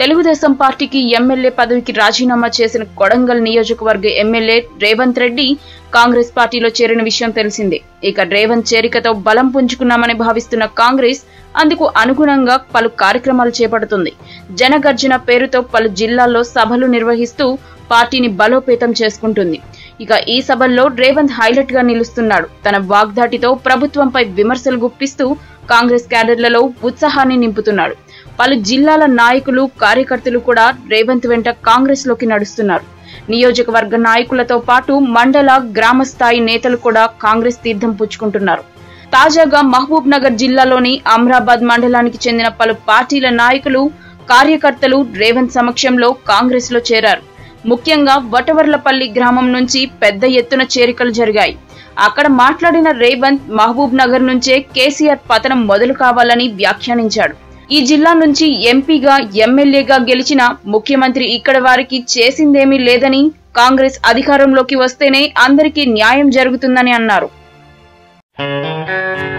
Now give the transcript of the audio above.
తెలుగుదేశం పార్టీకి ఎమ్మెల్యే పదవికి రాజీనామా చేసిన కొడంగల్ నియోజకవర్గ ఎమ్మెల్యే రేవంత్ రెడ్డి కాంగ్రెస్ పార్టీలో చేరిన విషయం తెలిసిందే ఇక రేవంత్ చేరికతో బలం పుంజుకున్నామని భావిస్తున్న కాంగ్రెస్ అందుకు అనుగుణంగా పలు కార్యక్రమాలు చేపడుతుంది జనగర్జన పేరుతో పలు జిల్లాల్లో సభలు నిర్వహిస్తూ పార్టీని బలోపేతం చేసుకుంటుంది ఇక ఈ సభల్లో రేవంత్ హైలైట్ గా నిలుస్తున్నాడు తన వాగ్దాటితో ప్రభుత్వంపై విమర్శలు గుప్పిస్తూ కాంగ్రెస్ క్యాడర్లలో ఉత్సాహాన్ని నింపుతున్నాడు పలు జిల్లాల నాయకులు కార్యకర్తలు కూడా రేవంత్ వెంట కాంగ్రెస్ లోకి నడుస్తున్నారు నియోజకవర్గ నాయకులతో పాటు మండల గ్రామ స్థాయి నేతలు కూడా కాంగ్రెస్ తీర్థం పుచ్చుకుంటున్నారు తాజాగా మహబూబ్ నగర్ జిల్లాలోని అమ్రాబాద్ మండలానికి చెందిన పలు పార్టీల నాయకులు కార్యకర్తలు రేవంత్ సమక్షంలో కాంగ్రెస్ లో చేరారు ముఖ్యంగా వటవర్లపల్లి గ్రామం నుంచి పెద్ద ఎత్తున చేరికలు జరిగాయి అక్కడ మాట్లాడిన రేవంత్ మహబూబ్ నగర్ నుంచే కేసీఆర్ పతనం మొదలు కావాలని వ్యాఖ్యానించాడు ఈ జిల్లా నుంచి ఎంపీగా ఎమ్మెల్యేగా గెలిచిన ముఖ్యమంత్రి ఇక్కడ వారికి చేసిందేమీ లేదని కాంగ్రెస్ అధికారంలోకి వస్తేనే అందరికీ న్యాయం జరుగుతుందని అన్నారు